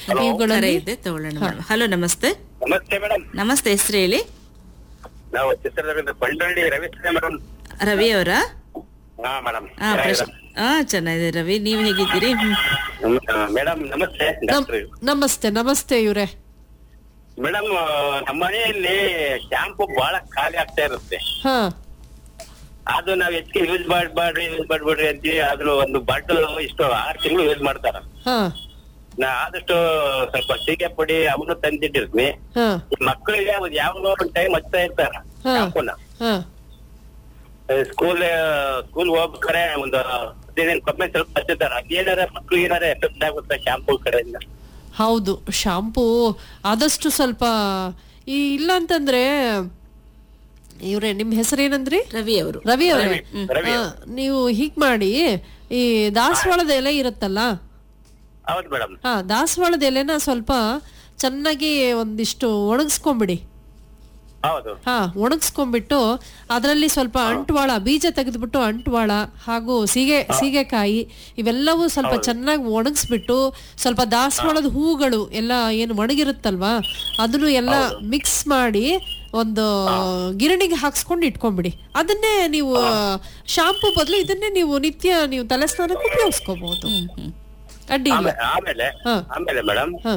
ಕರೆ ಇವುಗಳಲ್ಲಿ ಇದೆ ತಗೊಳ್ಳೋಣ ಮೇಡಮ್ ಹಲೋ ನಮಸ್ತೆ ನಮಸ್ತೆ ಮೇಡಮ್ ನಮಸ್ತೆ ಹೆಸರು ಹೇಳಿ ನಾವು ಚಿತ್ರದುರ್ಗದ ಬಂಡಳ್ಳಿ ರವಿಚಂದ್ರ ಮೇಡಮ್ ರವಿ ಅವರ ಹಾ ಮೇಡಮ್ ಹಾ ಪ್ರಶ್ನೆ ಹಾ ಚೆನ್ನಾಗಿದೆ ರವಿ ನೀವ್ ಹೇಗಿದ್ದೀರಿ ಹ್ಮ್. ಮೇಡಮ್ ನಮಸ್ತೆ ನಮ್- ಡಾಕ್ಟ್ರು ನಮಸ್ತೆ ನಮಸ್ತೆ ಇವ್ರೆ ಮೇಡಮ್ ನಮ್ಮ ಮನೆಯಲ್ಲಿ ಶಾಂಪು ಬಹಳ ಖಾಲಿ ಆಗ್ತಾ ಇರುತ್ತೆ ಹಾ ಅದು ನಾವ್ ಹೆಚ್ಚಿಗೆ ಯೂಸ್ ಮಾಡ್ಬೇಡ್ರಿ ಯೂಸ್ ಮಾಡ್ಬೇಡ್ರಿ ಅಂತೀವಿ ಅದ್ರ ಒಂದು ಬಾಟಲ್ ಇಷ್ಟು ಆರು ತಿಂಗಳು ಯೂಸ್ ಮಾಡ್ತಾರ ಹಾ ನಾ ಆದಷ್ಟು ಸ್ವಲ್ಪ ಸೀಗೆ ಪುಡಿ ಅವನು ತಂದಿಟ್ಟಿರ್ತೀನಿ ಹಾ ಈ ಮಕ್ಕಳಿಗೆ ಒಂದು ಯಾವಾಗಲೋ ಒಂದು ಟೈಮ್ ಹಚ್ತಾ ಇರ್ತಾರ ಹಾ. ಶಾಂಪೂನ ಹಾ ಸ್ಕೂಲ್ ಸ್ಕೂಲ್ ಹೋಗ್ಬೇಕಾರೆ ಒಂದು ಹದಿನೈದು ಕೊಮ್ಮೆ ಸ್ವಲ್ಪ ಹಚ್ಚುತ್ತಾರ ಅದೇನಾರ ಮಕ್ಳಿಗೆ ಏನಾರ ಎಫೆಕ್ಟ್ ಆಗುತ್ತೆ ಶಾಂಪೂ ಕಡೆಯಿಂದ ಹೌದು ಶಾಂಪೂ ಆದಷ್ಟು ಸ್ವಲ್ಪ ಈ ಇಲ್ಲ ಅಂತಂದ್ರೆ ಇವ್ರೆ ನಿಮ್ ಹೆಸರೇನಂದ್ರಿ ರವಿ ಅವರು ರವಿ ಅವರೇ ರವಿ ನೀವು ಹೀಗ್ ಮಾಡಿ ಈ ದಾಸವಾಳದ ಎಲೆ ಇರುತ್ತಲ್ಲ ಹೌದು ಮೇಡಮ್ ಹಾ ದಾಸವಾಳದ ಎಲೆನ ಸ್ವಲ್ಪ ಚೆನ್ನಾಗಿ ಒಂದಿಷ್ಟು ಒಣಗಿಸ್ಕೊಂಬಿಡಿ ಹೌದು ಹಾ ಒಣಗಿಸ್ಕೊಂಡ್ಬಿಟ್ಟು ಅದರಲ್ಲಿ ಸ್ವಲ್ಪ ಅಂಟ್ವಾಳ ಬೀಜ ತೆಗೆದ್ಬಿಟ್ಟು ಅಂಟ್ವಾಳ ಹಾಗೂ ಸೀಗೆ ಸೀಗೆಕಾಯಿ ಇವೆಲ್ಲವೂ ಸ್ವಲ್ಪ ಚೆನ್ನಾಗಿ ಒಣಗಿಸ್ಬಿಟ್ಟು ಸ್ವಲ್ಪ ದಾಸವಾಳದ ಹೂಗಳು ಎಲ್ಲ ಏನು ಒಣಗಿರುತ್ತಲ್ವಾ ಅದನ್ನು ಎಲ್ಲ ಮಿಕ್ಸ್ ಮಾಡಿ ಒಂದು ಗಿರಣಿಗೆ ಹಾಕ್ಸ್ಕೊಂಡು ಇಟ್ಕೊಂಡ್ಬಿಡಿ ಅದನ್ನೇ ನೀವು ಶಾಂಪೂ ಬದಲು ಇದನ್ನೇ ನೀವು ನಿತ್ಯ ನೀವು ತಲೆ ಸ್ನಾನಕ್ಕೆ ಉಪಯೋಗಿಸ್ಕೋಬಹುದು ಅಡ್ಡಿ ಇಲ್ಲ ಆಮೇ- ಆಮೇಲೆ ಹಾ. ಆಮೇಲೆ ಮೇಡಮ್ ಹಾ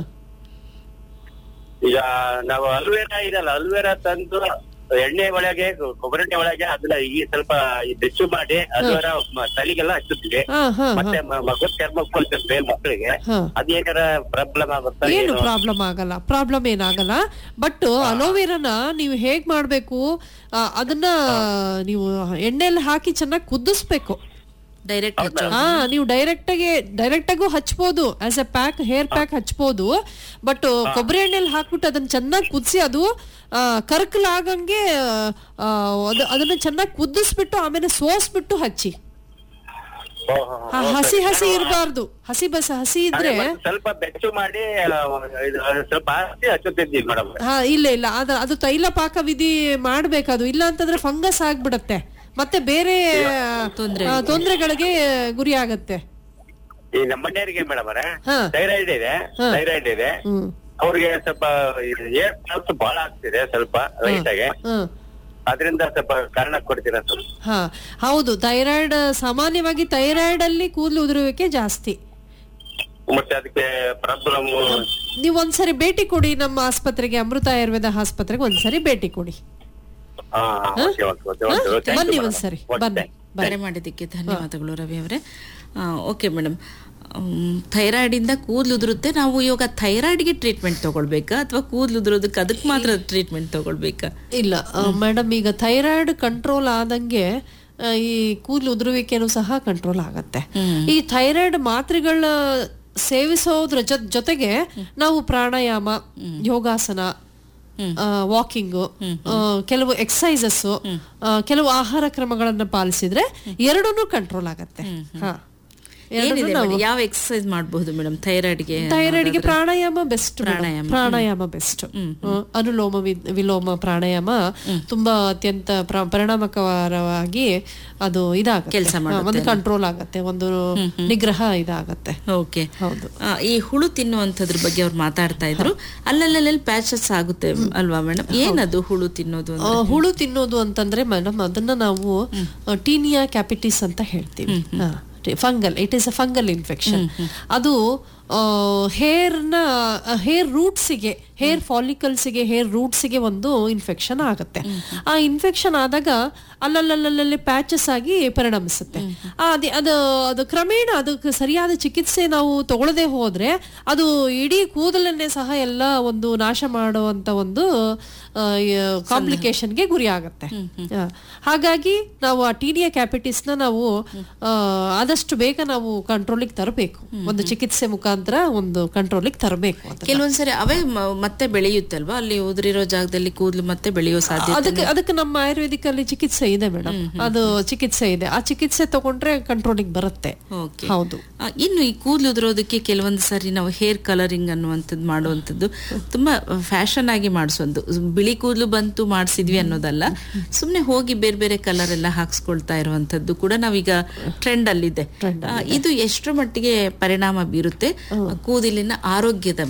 ಈಗ ನಾವು ಅಲ್ವೇರಾ ಇದಲ್ಲ ಅಲ್ವೇರಾ ತಂದು ಎಣ್ಣೆ ಒಳಗೆ ಕೊಬ್ಬರಿ ಎಣ್ಣೆ ಒಳಗೆ ಅದನ್ನ ಈ ಸ್ವಲ್ಪ ಈ ಬೆಚ್ಚು ಮಾಡಿ ಅಲ್ವೇರಾ ಮ- ತಲೆಗೆಲ್ಲ ಹಚ್ಚುತ್ತೀವಿ ಹಾ ಹಾ ಮತ್ತೆ ಮ- ಮಗದ ಚರ್ಮಕ್ಕೆ ಕೊಲ್ತಿರ್ತೀವಿ ಮಕ್ಕಳಿಗೆ ಹಾ ಅದೇನಾರ ಪ್ರಾಬ್ಲಮ್ ಆಗುತ್ತಾ ಏನು ಏನು ಪ್ರಾಬ್ಲಮ್ ಆಗಲ್ಲ ಪ್ರಾಬ್ಲಮ್ ಏನಾಗಲ್ಲ ಬಟ್ ಅಲೋವೆರಾನ ನೀವು ಹೇಗ್ ಮಾಡ್ಬೇಕು ಆ, ಅದನ್ನ ನೀವು ಎಣ್ಣೆಯಲ್ಲಿ ಹಾಕಿ ಚೆನ್ನಾಗಿ ಕುದಿಸ್ಬೇಕು ಡೈರೆಕ್ಟ್ ಹಚ್ಚೋ ಹಾ ನೀವು ಡೈರೆಕ್ಟ್ ಆಗಿ ಡೈರೆಕ್ಟ್ ಆಗು ಹಚ್ಬೋದು as a pack hair pack ಹಚ್ಬೋದು ಬಟ್ ಕೊಬ್ಬರಿ ಎಣ್ಣೆಲಿ ಹಾಕ್ಬಿಟ್ಟು ಅದನ್ನ ಚೆನ್ನಾಗಿ ಕುದಿಸಿ ಅದು ಆ, ಕರ್ಕಲಾಗಂಗೆ ಆ, ಅದು ಅದನ್ನ ಚೆನ್ನಾಗಿ ಕುದಿಸ್ಬಿಟ್ಟು ಆಮೇಲೆ ಸೋಸ್ಬಿಟ್ಟು ಹಚ್ಚಿ ಓ, ಹೋ, ಹೋ. ಆ, ಹಸಿ ಹಸಿ ಇರಬಾರ್ದು ಹಸಿ ಬಸ್ ಹಸಿ ಇದ್ರೆ ಅದೇ ಮತ್ತೆ ಸ್ವಲ್ಪ ಬೆಚ್ಚು ಮಾಡಿ ಆ, ಇದು ಸ್ವಲ್ಪ ಜಾಸ್ತಿ ಹಚ್ಚುತ್ತಿದ್ದೀವಿ ಮೇಡಮ್ ಹಾ ಇಲ್ಲ ಇಲ್ಲ ಅದ ಅದು ತೈಲ ಪಾಕ ವಿಧಿ ಮಾಡ್ಬೇಕದು ಇಲ್ಲ ಅಂತಂದ್ರೆ ಫಂಗಸ್ ಆಗ್ಬಿಡತ್ತೆ ಮತ್ತೆ ಬೇರೆ ತೊಂದ್ರೆ ಆ, ತೊಂದ್ರೆಗಳಿಗೆ ಗುರಿ ಆಗತ್ತೆ ಈ ನಮ್ಮ ಮನೆಯವರಿಗೆ ಮೇಡಮ್ ಹಾ. ಥೈರಾಯ್ಡ್ ಇದೆ ಥೈರಾಯ್ಡ್ ಇದೆ ಹ್ಮ್ ಅವ್ರಿಗೆ ಸ್ವಲ್ಪ ಏರ್ ಸ್ವಲ್ಪ ಬಹಳ ಆಗ್ತಿದೆ ಸ್ವಲ್ಪ ಲೈಟ್ ಆಗಿ ಹ್ಮ್ ಅದರಿಂದ ಸ್ವಲ್ಪ ಕಾರಣ ಕೊಡ್ತೀರಾ ಸ್ವಲ್ಪ ಹಾ ಹೌದು ಥೈರಾಯ್ಡ್ ಸಾಮಾನ್ಯವಾಗಿ ಥೈರಾಯ್ಡ್ ಅಲ್ಲಿ ಕೂದಲು ಉದುರುವಿಕೆ ಜಾಸ್ತಿ ಮತ್ತೆ ಅದಕ್ಕೆ ಪ್ರಾಬ್ಲಮ್ ನೀವು ಒಂದ್ಸರಿ ಭೇಟಿ ಕೊಡಿ ನಮ್ಮ ಆಸ್ಪತ್ರೆಗೆ ಅಮೃತ ಆಯುರ್ವೇದ ಆಸ್ಪತ್ರೆಗೆ ಒಂದ್ಸರಿ ಭೇಟಿ ಕೊಡಿ ಹಾ? ಬನ್ನಿ ಒಂದ್ಸರಿ ಬನ್ನಿ ಕರೆ ಮಾಡಿದ್ದಕ್ಕೆ ಧನ್ಯವಾದಗಳು ರವಿ ಅವರೇ ಓಕೆ ಮೇಡಮ್ ಥೈರಾಯ್ಡ್ ಇಂದ ಕೂದಲು ಉದುರುತ್ತೆ ನಾವು ಇವಾಗ ಥೈರಾಯ್ಡ್ಗೆ ಟ್ರೀಟ್ಮೆಂಟ್ ತಗೊಳ್ಬೇಕಾ ಅಥವಾ ಕೂದಲು ಉದುರೋದಕ್ಕೆ ಅದಕ್ಕೆ ಮಾತ್ರ ಟ್ರೀಟ್ಮೆಂಟ್ ತಗೊಳ್ಬೇಕಾ ಇಲ್ಲ ಮೇಡಮ್ ಈಗ ಥೈರಾಯ್ಡ್ ಕಂಟ್ರೋಲ್ ಆದಂಗೆ ಆ, ಈ ಕೂದಲು ಉದುರುವಿಕೆನೂ ಸಹ ಕಂಟ್ರೋಲ್ ಆಗತ್ತೆ ಈ ಥೈರಾಯ್ಡ್ ಮಾತ್ರೆಗಳ ಸೇವಿಸೋದ್ರ ಜೊ- ಜೊತೆಗೆ ನಾವು ಪ್ರಾಣಾಯಾಮ ಯೋಗಾಸನ ವಾಕಿಂಗು ಕೆಲವು ಎಕ್ಸಸೈಸಸ್ ಕೆಲವು ಆಹಾರ ಕ್ರಮಗಳನ್ನ ಪಾಲಿಸಿದ್ರೆ ಎರಡೂ ಕಂಟ್ರೋಲ್ ಆಗತ್ತೆ ಹಾ ಎರಡನ್ನೂ ಏನಿದೆ ನಾವು ಮೇಡಮ್? ಯಾವ ಎಕ್ಸರ್ಸೈಸ್ ಮಾಡಬಹುದು ಮೇಡಮ್ ಥೈರಾಯ್ಡ್ಗೆ ಥೈರಾಯ್ಡ್ಗೆ ಪ್ರಾಣಾಯಾಮ ಬೆಸ್ಟ್ ಪ್ರಾಣಾಯಾಮ. ಪ್ರಾಣಾಯಾಮ ಬೆಸ್ಟ್ ಅನುಲೋಮ ವಿ- ವಿಲೋಮ ಪ್ರಾಣಾಯಾಮ ತುಂಬಾ ಅತ್ಯಂತ ಪ್ರ- ಪರಿಣಾಮಕಾರವಾಗಿ ಅದು ಇದಾಗುತ್ತೆ ಕೆಲ್ಸ ಹಾ, ಮಾಡುತ್ತೆ ಒಂದು ಕಂಟ್ರೋಲ್ ಆಗತ್ತೆ ಒಂದು ನಿಗ್ರಹ ಇದಾಗತ್ತೆ ಓಕೆ ಹೌದು. ಈ ಹುಳು ತಿನ್ನುವಂಥದ್ರ ಬಗ್ಗೆ ಅವ್ರು ಮಾತಾಡ್ತಾ ಇದ್ರು ಅಲ್ಲಲ್ಲಲ್ಲಿ ಪ್ಯಾಚಸ್ ಆಗುತ್ತೆ ಅಲ್ವಾ ಮೇಡಮ್ ಏನದು ಹುಳು ತಿನ್ನೋದು ಆ, ಹುಳು ತಿನ್ನೋದು ಅಂತಂದ್ರೆ ಮೇಡಮ್ ಅದನ್ನ ನಾವು ಟೀನಿಯಾ ಕ್ಯಾಪಿಟಿಸ್ ಅಂತ ಹೇಳ್ತೀವಿ fungal it is a fungal infection ಅದು ಹೇರ್ನ ಹೇರ್ ರೂಟ್ಸಿಗೆ ಹೇರ್ ಫಾಲಿಕಲ್ಸ್ಗೆ ಹೇರ್ ರೂಟ್ಸಿಗೆ ಒಂದು ಇನ್ಫೆಕ್ಷನ್ ಆಗುತ್ತೆ ಆ ಇನ್ಫೆಕ್ಷನ್ ಆದಾಗ ಅಲ್ಲಲ್ಲಲ್ಲಲ್ಲಿ ಪ್ಯಾಚಸ್ ಆಗಿ ಪರಿಣಮಿಸುತ್ತೆ ಆ, ಅದೇ ಅದು ಅದು ಕ್ರಮೇಣ ಅದಕ್ಕೆ ಸರಿಯಾದ ಚಿಕಿತ್ಸೆ ನಾವು ತಗೊಳ್ಳದೆ ಹೋದ್ರೆ ಅದು ಇಡೀ ಕೂದಲನ್ನೇ ಸಹ ಎಲ್ಲ ಒಂದು ನಾಶ ಮಾಡುವಂತ ಒಂದು ಕಾಂಪ್ಲಿಕೇಶನ್ಗೆ ಗುರಿ ಆಗತ್ತೆ ಆ, ಹಾಗಾಗಿ ನಾವು ಆ ಟೀನಿಯಾ ಕ್ಯಾಪಿಟಿಸ್ನ ನಾವು ಆ, ಆದಷ್ಟು ಬೇಗ ನಾವು ಕಂಟ್ರೋಲಿಗೆ ತರಬೇಕು ಒಂದು ಚಿಕಿತ್ಸೆ ಮುಖಾಂತರ ಒಂದು ಕಂಟ್ರೋಲಿಗೆ ತರಬೇಕು ಅಂತ ಕೆಲವೊಂದ್ಸರಿ ಅವೇ ಮ- ಮತ್ತೆ ಬೆಳೆಯುತ್ತಲ್ವಾ ಅಲ್ಲಿ ಉದುರಿರೋ ಜಾಗದಲ್ಲಿ ಕೂದಲು ಮತ್ತೆ ಬೆಳೆಯೋ ಸಾಧ್ಯತೆ ಅದಕ್ಕೆ ಅದಕ್ಕೆ ನಮ್ಮ ಆಯುರ್ವೇದಿಕ್ ಅಲ್ಲಿ ಚಿಕಿತ್ಸೆ ಇದೆ ಮೇಡಮ್ ಅದು ಚಿಕಿತ್ಸೆ ಇದೆ ಆ ಚಿಕಿತ್ಸೆ ತಗೊಂಡ್ರೆ ಕಂಟ್ರೋಲಿಗೆ ಬರುತ್ತೆ ಓಕೆ ಹೌದು ಆ, ಇನ್ನು ಈ ಕೂದಲು ಉದುರೋದಕ್ಕೆ ಕೆಲವೊಂದು ಸಾರಿ ನಾವು ಹೇರ್ ಕಲರಿಂಗ್ ಅನ್ನುವಂಥದ್ದು ಮಾಡುವಂಥದ್ದು ತುಂಬಾ ಫ್ಯಾಷನ್ ಆಗಿ ಮಾಡಿಸೋದು ಬಿಳಿ ಕೂದಲು ಬಂತು ಮಾಡಿಸಿದ್ವಿ ಅನ್ನೋದಲ್ಲ ಸುಮ್ಮನೆ ಹೋಗಿ ಬೇರೆ ಬೇರೆ ಕಲರ್ ಎಲ್ಲ ಹಾಕ್ಸ್ಕೊಳ್ತಾ ಇರುವಂಥದ್ದು ಕೂಡ ನಾವೀಗ ಟ್ರೆಂಡ್ ಅಲ್ಲಿದೆ ಆ, ಇದು ಎಷ್ಟರ ಮಟ್ಟಿಗೆ ಪರಿಣಾಮ ಬೀರುತ್ತೆ ಕೂದಲಿನ ಆರೋಗ್ಯದ